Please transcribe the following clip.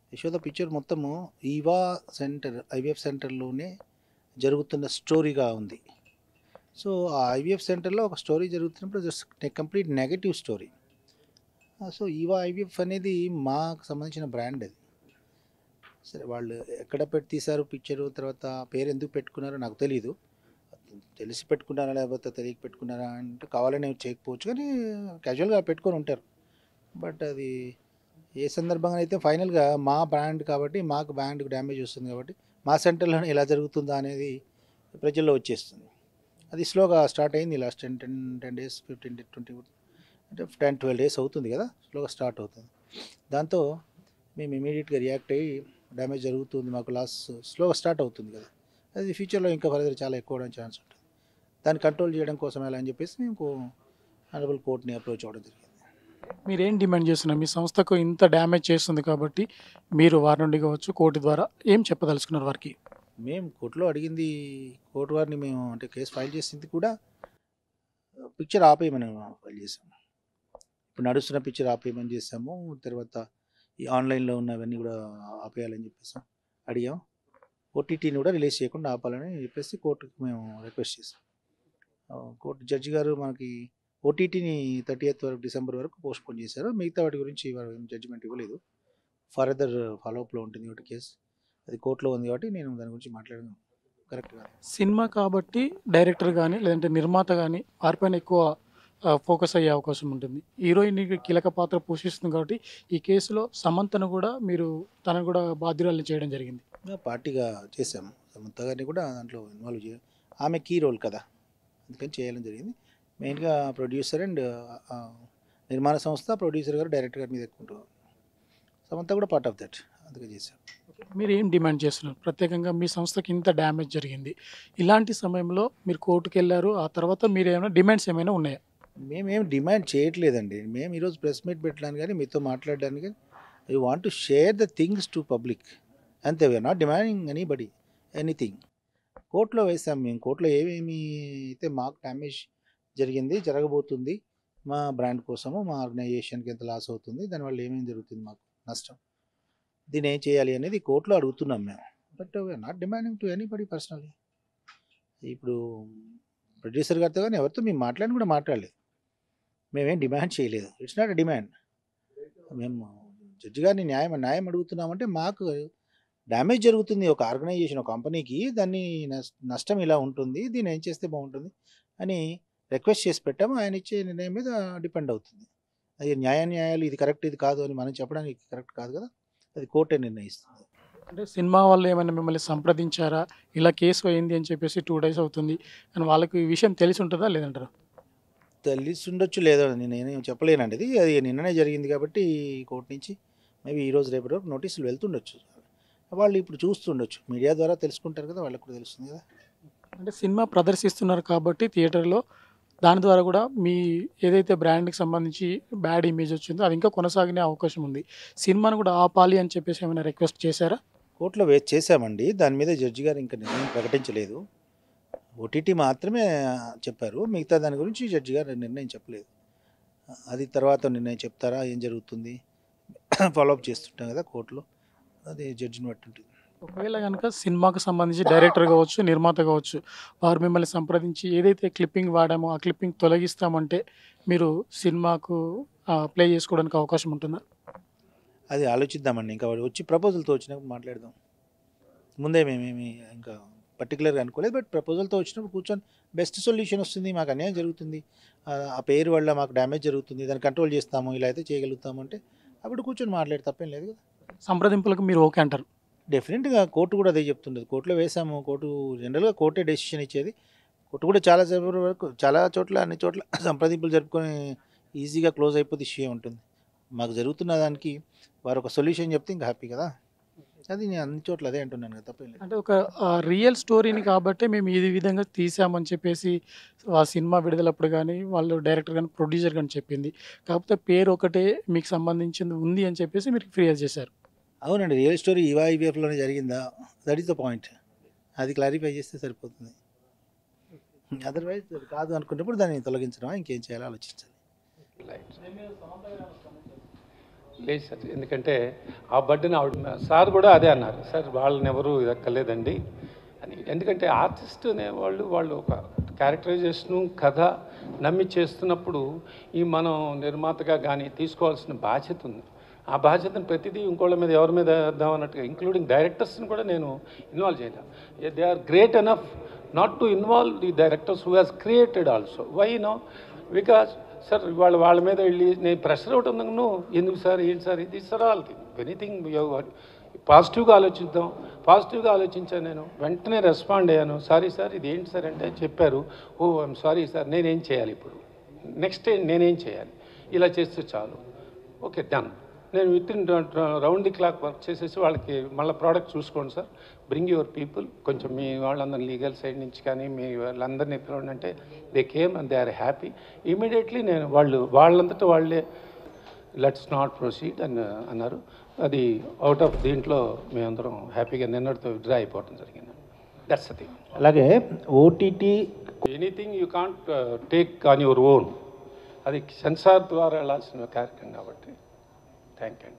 Yashoda picture మొత్తము Eva center IVF సెంటర్లోనే జరుగుతున్న స్టోరీగా ఉంది సో ఆ ఐవీఎఫ్ సెంటర్లో ఒక స్టోరీ జరుగుతున్నప్పుడు just complete negative story so Eva IVF అనేది మాకు సంబంధించిన బ్రాండ్ అది సరే వాళ్ళు ఎక్కడ పెట్టి తీశారు పిక్చరు తర్వాత పేరు ఎందుకు పెట్టుకున్నారో నాకు తెలియదు తెలిసి పెట్టుకున్నారా లేకపోతే తెలియక పెట్టుకున్నారా అంటే కావాలని చేయకపోవచ్చు కానీ క్యాజువల్గా పెట్టుకొని ఉంటారు బట్ అది ఏ సందర్భంగా అయితే ఫైనల్గా మా బ్రాండ్ కాబట్టి మాకు బ్రాండ్కి డ్యామేజ్ వస్తుంది కాబట్టి మా సెంటర్లోనే ఎలా జరుగుతుందా అనేది ప్రజల్లో వచ్చేస్తుంది అది స్లోగా స్టార్ట్ అయింది last ten ten ten days fifteen twenty అంటే టెన్ ట్వెల్వ్ డేస్ అవుతుంది కదా స్లోగా స్టార్ట్ అవుతుంది దాంతో మేము ఇమీడియట్గా రియాక్ట్ అయ్యి డ్యామేజ్ జరుగుతుంది మాకు లాస్ స్లోగా స్టార్ట్ అవుతుంది కదా అది ఫ్యూచర్లో ఇంకా ఫర్దర్ చాలా ఎక్కువ అవడానికి ఛాన్స్ ఉంటుంది దాన్ని కంట్రోల్ చేయడం కోసం ఎలా అని చెప్పేసి మేము ఆనరబుల్ కోర్ట్ని అప్రోచ్ అవ్వడం జరిగింది మీరేం డిమాండ్ చేస్తున్నారు మీ సంస్థకు ఇంత డ్యామేజ్ చేస్తుంది కాబట్టి మీరు వారి నుండి కావచ్చు కోర్టు ద్వారా ఏం చెప్పదలుచుకున్నారు వారికి మేము కోర్టులో అడిగింది కోర్టు వారిని మేము అంటే కేసు ఫైల్ చేసింది కూడా పిక్చర్ ఆపేయమని ఫైల్ చేసాము ఇప్పుడు నడుస్తున్న పిక్చర్ ఆపేయమని చేసాము తర్వాత ఈ ఆన్లైన్లో ఉన్నవన్నీ కూడా ఆపేయాలని చెప్పేసాం అడిగాం ఓటీటీని కూడా రిలీజ్ చేయకుండా ఆపాలని చెప్పేసి కోర్టుకి మేము రిక్వెస్ట్ చేసాం ఆ, కోర్టు జడ్జి గారు మనకి ఓటీటీని థర్టీ ఎయిత్ వరకు డిసెంబర్ వరకు పోస్ట్ పోన్ చేశారు మిగతా వాటి గురించి వారు జడ్జిమెంట్ ఇవ్వలేదు ఫర్దర్ ఫాలోఅప్లో ఉంటుంది ఒకటి కేసు అది కోర్టులో ఉంది కాబట్టి నేను దాని గురించి మాట్లాడడం కరెక్ట్ కాదు సినిమా కాబట్టి డైరెక్టర్ కానీ లేదంటే నిర్మాత కానీ వారిపైన ఎక్కువ ఫోకస్ అయ్యే అవకాశం ఉంటుంది హీరోయిన్ కీలక పాత్ర పోషిస్తుంది కాబట్టి ఈ కేసులో సమంతను కూడా మీరు తనను కూడా బాధ్యురాలను చేయడం జరిగింది ఇంకా పార్టీగా చేసాము సమంత గారిని కూడా దాంట్లో ఇన్వాల్వ్ చేయ ఆమె కీ రోల్ కదా అందుకని చేయడం జరిగింది మెయిన్గా ప్రొడ్యూసర్ అండ్ నిర్మాణ సంస్థ ప్రొడ్యూసర్ గారు డైరెక్టర్ గారి మీద ఎక్కువ ఉంటారు సమంత కూడా పార్ట్ ఆఫ్ దట్ అందుకని చేశాం మీరు ఏం డిమాండ్ చేస్తున్నారు ప్రత్యేకంగా మీ సంస్థకి ఇంత డ్యామేజ్ జరిగింది ఇలాంటి సమయంలో మీరు కోర్టుకు వెళ్ళారు ఆ తర్వాత మీరు ఏమైనా డిమాండ్స్ ఏమైనా ఉన్నాయా మేమేం డిమాండ్ చేయట్లేదండి మేము ఈరోజు ప్రెస్ మీట్ పెట్టడానికి కానీ మీతో మాట్లాడడానికి కానీ I want to share the things to public అంతే we are not demanding anybody anything కోర్టులో వేసాం మేము కోర్టులో ఏమేమి అయితే మాకు డ్యామేజ్ జరిగింది జరగబోతుంది మా బ్రాండ్ కోసము మా ఆర్గనైజేషన్కి ఎంత లాస్ అవుతుంది దానివల్ల ఏమేమి జరుగుతుంది మాకు నష్టం దీన్ని ఏం చేయాలి అనేది కోర్టులో అడుగుతున్నాం మేము but we are not demanding to anybody personally ఇప్పుడు ప్రొడ్యూసర్ గారితో కానీ ఎవరితో మేము మాట్లాడి కూడా మాట్లాడలేదు మేమేం డిమాండ్ చేయలేదు ఇట్స్ నాట్ డిమాండ్ మేము జడ్జి గారిని న్యాయం న్యాయం అడుగుతున్నామంటే మాకు డ్యామేజ్ జరుగుతుంది ఒక ఆర్గనైజేషన్ ఒక కంపెనీకి దాన్ని నస్- నష్టం ఇలా ఉంటుంది దీన్ని ఏం చేస్తే బాగుంటుంది అని రిక్వెస్ట్ చేసి పెట్టాము ఆయన ఇచ్చే నిర్ణయం మీద డిపెండ్ అవుతుంది అది న్యాయ న్యాయాలు ఇది కరెక్ట్ ఇది కాదు అని మనం చెప్పడానికి కరెక్ట్ కాదు కదా అది కోర్టే నిర్ణయిస్తుంది అంటే సినిమా వాళ్ళు ఏమైనా మిమ్మల్ని సంప్రదించారా ఇలా కేసు అయింది అని చెప్పేసి టూ డేస్ అవుతుంది అని వాళ్ళకి ఈ విషయం తెలిసి ఉంటుందా లేదంటారా తెలిసి ఉండొచ్చు లేదో నేను నేనేం చెప్పలేనండి ఇది అది నిన్ననే జరిగింది కాబట్టి కోర్టు నుంచి మేబీ ఈ రోజు రేపటి వరకు నోటీసులు వెళ్తుండొచ్చు వాళ్ళు ఇప్పుడు చూస్తుండొచ్చు మీడియా ద్వారా తెలుసుకుంటారు కదా వాళ్ళకి కూడా తెలుస్తుంది కదా అంటే సినిమా ప్రదర్శిస్తున్నారు కాబట్టి థియేటర్లో దాని ద్వారా కూడా మీ ఏదైతే బ్రాండ్కి సంబంధించి బ్యాడ్ ఇమేజ్ వచ్చిందో అది ఇంకా కొనసాగే అవకాశం ఉంది సినిమాను కూడా ఆపాలి అని చెప్పేసి ఏమైనా రిక్వెస్ట్ చేశారా కోర్టులో వేచి చేశామండి దాని మీద జడ్జి గారు ఇంకా నిర్ణయం ప్రకటించలేదు ఓటీటీ మాత్రమే చెప్పారు మిగతా దాని గురించి జడ్జి గారు నిర్ణయం చెప్పలేదు అది తర్వాత నిర్ణయం చెప్తారా ఏం జరుగుతుంది ఫాలోఅప్ చేస్తుంటాం కదా కోర్టులో అది జడ్జిని బట్టి ఉంటుంది ఒకవేళ కనుక సినిమాకు సంబంధించి డైరెక్టర్ కావచ్చు నిర్మాత కావచ్చు వారు మిమ్మల్ని సంప్రదించి ఏదైతే క్లిప్పింగ్ వాడామో ఆ క్లిప్పింగ్ తొలగిస్తామంటే మీరు సినిమాకు ప్లే చేసుకోవడానికి అవకాశం ఉంటుందా అది ఆలోచిద్దామండి ఇంకా వాడు వచ్చి ప్రపోజల్తో వచ్చినప్పుడు మాట్లాడదాం ముందే మేమేమి ఇంకా పర్టికులర్గా అనుకోలేదు బట్ ప్రపోజల్తో వచ్చినప్పుడు కూర్చొని బెస్ట్ సొల్యూషన్ వస్తుంది మాకు అన్యాయం జరుగుతుంది ఆ ఆ పేరు వల్ల మాకు డ్యామేజ్ జరుగుతుంది దాన్ని కంట్రోల్ చేస్తాము ఇలా అయితే చేయగలుగుతాము అంటే అప్పుడు కూర్చొని మాట్లాడి తప్పేం లేదు కదా సంప్రదింపులకు మీరు ఓకే అంటారు డెఫినెట్గా కోర్టు కూడా అదే చెప్తుండదు కోర్టులో వేసాము కోర్టు జనరల్గా కోర్టే డెసిషన్ ఇచ్చేది కోర్టు కూడా చాలా సేపు వరకు చాలా చోట్ల అన్ని చోట్ల సంప్రదింపులు జరుపుకొని ఈజీగా క్లోజ్ అయిపోతే ఇష్యూ ఉంటుంది మాకు జరుగుతున్న దానికి వారు ఒక సొల్యూషన్ చెప్తే ఇంకా హ్యాపీ కదా అది నేను అన్ని చోట్ల అదే అంటున్నాను కదా తప్పేం లేదు అంటే ఒక రియల్ స్టోరీని కాబట్టి మేము ఈ విధంగా తీసామని చెప్పేసి ఆ సినిమా విడుదలప్పుడు కానీ వాళ్ళు డైరెక్టర్ కానీ ప్రొడ్యూసర్ కానీ చెప్పింది కాకపోతే పేరు ఒకటే మీకు సంబంధించింది ఉంది అని చెప్పేసి మీరు ఫిర్యాదు చేశారు అవునండి రియల్ స్టోరీ ఈవా ఈవీఎఫ్లోనే జరిగిందా దట్ ఈస్ ద పాయింట్ అది క్లారిఫై చేస్తే సరిపోతుంది అదర్వైజ్ అది కాదు అనుకున్నప్పుడు దాన్ని తొలగించడం ఇంకేం చేయాలో ఆలోచించాలి లేదు సార్ ఎందుకంటే ఆ బర్త్డేని ఆవిడ సార్ కూడా అదే అన్నారు సార్ వాళ్ళని ఎవరు ఎక్కలేదండి అని ఎందుకంటే ఆర్టిస్ట్ అనేవాళ్ళు వాళ్ళు ఒక క్యారెక్టరైజేషను కథ నమ్మి చేస్తున్నప్పుడు ఈ మనం నిర్మాతగా కానీ తీసుకోవాల్సిన బాధ్యత ఉంది ఆ బాధ్యతను ప్రతిదీ ఇంకోళ్ళ మీద ఎవరి మీద వేద్దాం అన్నట్టుగా ఇంక్లూడింగ్ డైరెక్టర్స్ని కూడా నేను ఇన్వాల్వ్ చేయలేను they are great enough not to involve the directors who has created also why no because sir వాళ్ళ వాళ్ళ మీద వెళ్ళి నేను ప్రెషర్ అవుట్ ఉందను ఎందుకు సార్ ఏంటి సార్ ఇది సార్ ఆల్ ఎనీథింగ్ పాజిటివ్గా ఆలోచిద్దాం పాజిటివ్గా ఆలోచించాను నేను వెంటనే రెస్పాండ్ అయ్యాను సారీ సార్ ఇది ఏంటి సార్ అంటే చెప్పారు ఓ ఐఎమ్ సారీ సార్ నేనేం చేయాలి ఇప్పుడు నెక్స్ట్ నేనేం చేయాలి ఇలా చేస్తే చాలు ఓకే డన్ నేను with in round the clock work చేసేసి వాళ్ళకి మళ్ళీ ప్రోడక్ట్ చూసుకోండి సార్ బ్రింగ్ యువర్ పీపుల్ కొంచెం మీ వాళ్ళందరూ లీగల్ సైడ్ నుంచి కానీ మీ వాళ్ళందరినీ పిలవండి అంటే they came and they are happy immediately నేను వాళ్ళు వాళ్ళంతటా వాళ్ళే లెట్స్ నాట్ ప్రొసీడ్ అని అన్నారు అది అవుట్ ఆఫ్ దీంట్లో మేమందరం హ్యాపీగా నిన్నటితో విడ్రా అయిపోవడం జరిగింది దట్స్ థింగ్ అలాగే OTT anything you can't take on your own అది సెన్సార్ ద్వారా వెళ్ళాల్సిన కార్యక్రమం కాబట్టి థ్యాంక్ యూ